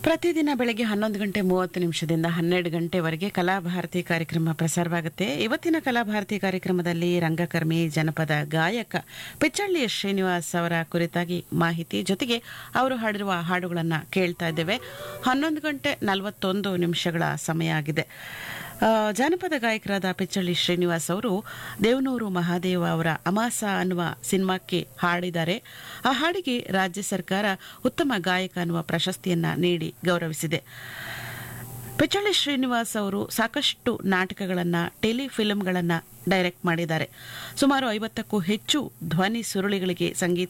ಪ್ರತಿದಿನ ಬೆಳಗ್ಗೆ ಹನ್ನೊಂದು ಗಂಟೆ ಮೂವತ್ತು ನಿಮಿಷದಿಂದ ಹನ್ನೆರಡು ಗಂಟೆವರೆಗೆ ಕಲಾಭಾರತಿ ಕಾರ್ಯಕ್ರಮ ಪ್ರಸಾರವಾಗುತ್ತೆ ಇವತ್ತಿನ ಕಲಾಭಾರತಿ ಕಾರ್ಯಕ್ರಮದಲ್ಲಿ ರಂಗಕರ್ಮಿ ಜನಪದ ಗಾಯಕ ಪಿಚ್ಚಳ್ಳಿ ಶ್ರೀನಿವಾಸ್ ಅವರ ಕುರಿತಾಗಿ ಮಾಹಿತಿ ಜೊತೆಗೆ ಅವರು ಹಾಡಿರುವ ಹಾಡುಗಳನ್ನು ಕೇಳ್ತಾ ಇದ್ದೇವೆ ಹನ್ನೊಂದು ಗಂಟೆ ನಲವತ್ತೊಂದು ನಿಮಿಷಗಳ ಸಮಯ ಆಗಿದೆ ಆ, ಜಾನಪದ ಗಾಯಕರಾದ ಪಿಚ್ಚಳ್ಳಿ ಶ್ರೀನಿವಾಸ್ ಅವರು ದೇವನೂರು ಮಹಾದೇವ ಅವರ ಅಮಾಸ ಅನ್ನುವ ಸಿನಿಮಾಕ್ಕೆ ಹಾಡಿದ್ದಾರೆ ಆ ಹಾಡಿಗೆ ರಾಜ್ಯ ಸರ್ಕಾರ ಉತ್ತಮ ಗಾಯಕ ಅನ್ನುವ ಪ್ರಶಸ್ತಿಯನ್ನ ನೀಡಿ ಗೌರವಿಸಿದೆ ಪಿಚ್ಚಳ್ಳಿ ಶ್ರೀನಿವಾಸ್ ಅವರು ಸಾಕಷ್ಟು ನಾಟಕಗಳನ್ನ ಟೆಲಿಫಿಲ್ಮ್ಗಳನ್ನ ಡೈರೆಕ್ಟ್ ಮಾಡಿದ್ದಾರೆ ಸುಮಾರು ಐವತ್ತಕ್ಕೂ ಹೆಚ್ಚು ಧ್ವನಿ ಸುರುಳಿಗಳಿಗೆ ಸಂಗೀತ